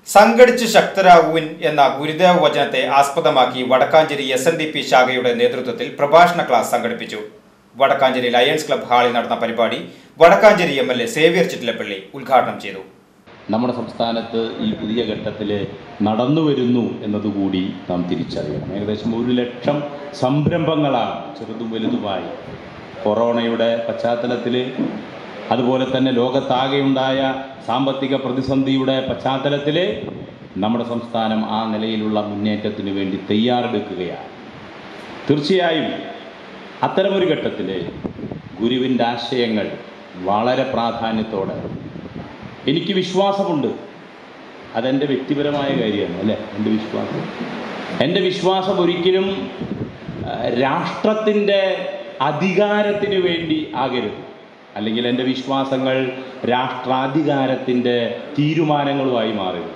സംഘടിച്ച് ശക്തരാകുവിൻ എന്ന ഗുരുദേവ വചനത്തെ ആസ്പദമാക്കി Vadakkanchery S N D P ശാഖയുടെ നേതൃത്വത്തിൽ പ്രഭാഷണ ക്ലാസ് സംഘടിപ്പിച്ചു വടക്കാഞ്ചേരി ലയൺസ് ക്ലബ് ഹാളിൽ നടന്ന പരിപാടി Vadakkanchery M L A Xavier Chittilappally ഉദ്ഘാടനം ചെയ്തു നമ്മുടെ സംസ്ഥാനത്ത് ഈ പുതിയ ഘട്ടത്തിൽ നടന്നു വരുന്നു എന്നതുകൂടി നാം തിരിച്ചറിയണം ഏകദേശം ഒരു ലക്ഷം സംരംഭങ്ങളാണ് ചെറുതും വലുതുമായി കൊറോണയുടെ പശ്ചാത്തലത്തിൽ അതുപോലെ തന്നെ ലോകത്താകെയുണ്ടായ സാമ്പത്തിക പ്രതിസന്ധിയുടെ പശ്ചാത്തലത്തിൽ നമ്മുടെ സംസ്ഥാനം ആ നിലയിലുള്ള മുന്നേറ്റത്തിന് വേണ്ടി തയ്യാറെടുക്കുകയാണ് തീർച്ചയായും അത്തരമൊരു ഘട്ടത്തിൽ ഗുരുവിൻ്റെ ആശയങ്ങൾ വളരെ പ്രാധാന്യത്തോടെ എനിക്ക് വിശ്വാസമുണ്ട് അതെൻ്റെ വ്യക്തിപരമായ കാര്യമാണ് അല്ലേ എൻ്റെ വിശ്വാസം എൻ്റെ വിശ്വാസം ഒരിക്കലും രാഷ്ട്രത്തിൻ്റെ അധികാരത്തിന് വേണ്ടി ആകരുത് അല്ലെങ്കിൽ എൻ്റെ വിശ്വാസങ്ങൾ രാഷ്ട്രാധികാരത്തിൻ്റെ തീരുമാനങ്ങളുമായി മാറരുത്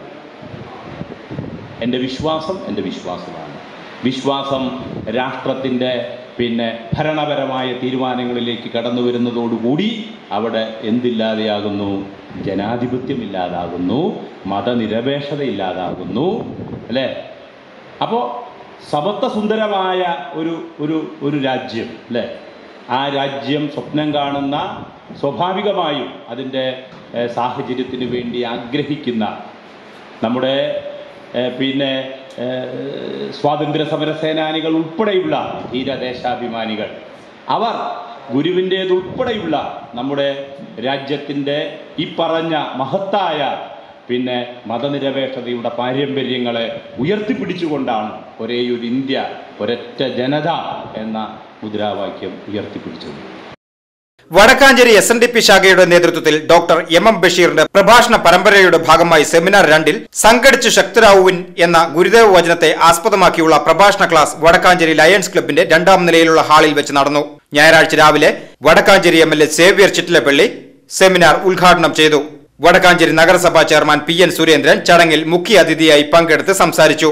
എൻ്റെ വിശ്വാസം എൻ്റെ വിശ്വാസമാണ് വിശ്വാസം രാഷ്ട്രത്തിൻ്റെ പിന്നെ ഭരണപരമായ തീരുമാനങ്ങളിലേക്ക് കടന്നു വരുന്നതോടുകൂടി അവിടെ എന്തില്ലാതെയാകുന്നു ജനാധിപത്യം ഇല്ലാതാകുന്നു മതനിരപേക്ഷത ഇല്ലാതാകുന്നു അല്ലേ അപ്പോൾ സമത്വസുന്ദരമായ ഒരു ഒരു ഒരു രാജ്യം അല്ലേ ആ രാജ്യം സ്വപ്നം കാണുന്ന സ്വാഭാവികമായും അതിൻ്റെ ഏഹ്, സാഹചര്യത്തിന് വേണ്ടി ആഗ്രഹിക്കുന്ന നമ്മുടെ ഏഹ്, പിന്നെ ഏഹ്, സ്വാതന്ത്ര്യ സമര സേനാനികൾ ഉൾപ്പെടെയുള്ള ധീരദേശാഭിമാനികൾ അവർ ഗുരുവിൻ്റേതുൾപ്പെടെയുള്ള നമ്മുടെ രാജ്യത്തിൻ്റെ ഈ പറഞ്ഞ മഹത്തായ പിന്നെ മതനിരപേക്ഷതയുടെ പാരമ്പര്യങ്ങളെ ഉയർത്തിപ്പിടിച്ചുകൊണ്ടാണ് ഒരേയൊരു ഇന്ത്യ ഒരൊറ്റ ജനത എന്ന മുദ്രാവാക്യം ഉയർത്തിപ്പിടിച്ചത് Vadakkanchery S N D P ശാഖയുടെ നേതൃത്വത്തിൽ ഡോക്ടർ എം എം ബഷീറിന്റെ പ്രഭാഷണ പരമ്പരയുടെ ഭാഗമായി സെമിനാർ രണ്ടിൽ സംഘടിച്ച് ശക്തരാവുവിൻ എന്ന ഗുരുദേവ വചനത്തെ ആസ്പദമാക്കിയുള്ള പ്രഭാഷണ ക്ലാസ് വടക്കാഞ്ചേരി ലയൺസ് ക്ലബിന്റെ രണ്ടാം നിലയിലുള്ള ഹാളിൽ വെച്ച് നടന്നു ഞായറാഴ്ച രാവിലെ Vadakkanchery M L A Xavier Chittilappally seminar ഉദ്ഘാടനം ചെയ്തു വടക്കാഞ്ചേരി നഗരസഭാ ചെയർമാൻ പി എൻ സുരേന്ദ്രൻ ചടങ്ങിൽ മുഖ്യ അതിഥിയായി പങ്കെടുത്ത് സംസാരിച്ചു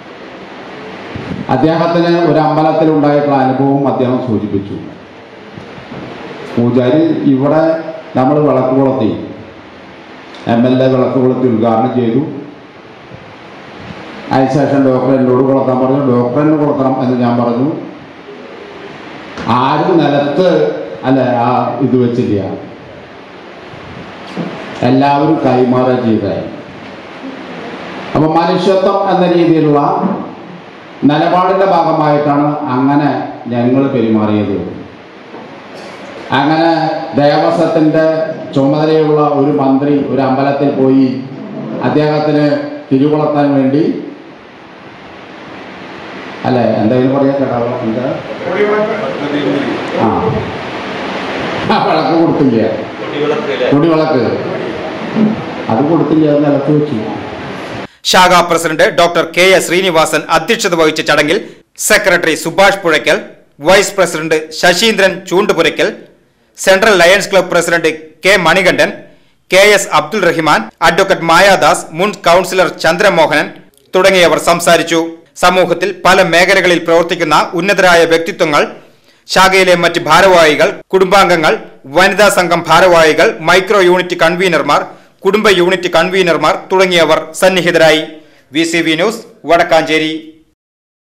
അദ്ദേഹത്തിന് ഒരു അമ്പലത്തിൽ ഉണ്ടായിട്ടുള്ള അനുഭവം അദ്ദേഹം സൂചിപ്പിച്ചു പൂജാരി ഇവിടെ നമ്മൾ വിളക്ക് കൊളുത്തി എം എൽ എ വിളക്ക് കൊളുത്തി ഉദ്ഘാടനം ചെയ്തു അതിനുശേഷം ഡോക്ടർ എന്നോട് കൊളുത്താൻ പറഞ്ഞു ഡോക്ടർ എന്നെ കൊളുത്തണം എന്ന് ഞാൻ പറഞ്ഞു ആരും നിലത്ത് അല്ല ആ ഇത് വെച്ചില്ല എല്ലാവരും കൈമാറുക ചെയ്തത് അപ്പൊ മനുഷ്യത്വം എന്ന രീതിയിലുള്ള നിലപാടിന്റെ ഭാഗമായിട്ടാണ് അങ്ങനെ ഞങ്ങൾ പെരുമാറിയത് അങ്ങനെ ദേവസ്വത്തിന്റെ ചുമതലയുള്ള ഒരു മന്ത്രി ഒരു അമ്പലത്തിൽ പോയി അദ്ദേഹത്തിന് തിരുകുളത്താൻ വേണ്ടി അല്ലെ എന്തായാലും പറയാ കേട്ടോ എന്താ ആ ആ വിളക്ക് കൊടുത്തില്ല കുടിവിളക്ക് അത് കൊടുത്തില്ല അത് നിലത്ത് വെച്ചു ശാഖാ president doctor K S Srinivasan അധ്യക്ഷത വഹിച്ച ചടങ്ങിൽ secretary Subhash Puzhakkal vice president Sasheendran Choondupurakkal central lions club president K Manikandan K S Abdul Rahiman advocate Mayadas മുൻ കൗൺസിലർ ചന്ദ്രമോഹനൻ തുടങ്ങിയവർ സംസാരിച്ചു സമൂഹത്തിൽ പല മേഖലകളിൽ പ്രവർത്തിക്കുന്ന ഉന്നതരായ വ്യക്തിത്വങ്ങൾ ശാഖയിലെ മറ്റ് ഭാരവാഹികൾ കുടുംബാംഗങ്ങൾ വനിതാ സംഘം ഭാരവാഹികൾ മൈക്രോ യൂണിറ്റ് കൺവീനർമാർ കുടുംബ യൂണിറ്റ് കൺവീനർമാർ തുടങ്ങിയവർ സന്നിഹിതരായി വി ന്യൂസ് വടക്കാഞ്ചേരി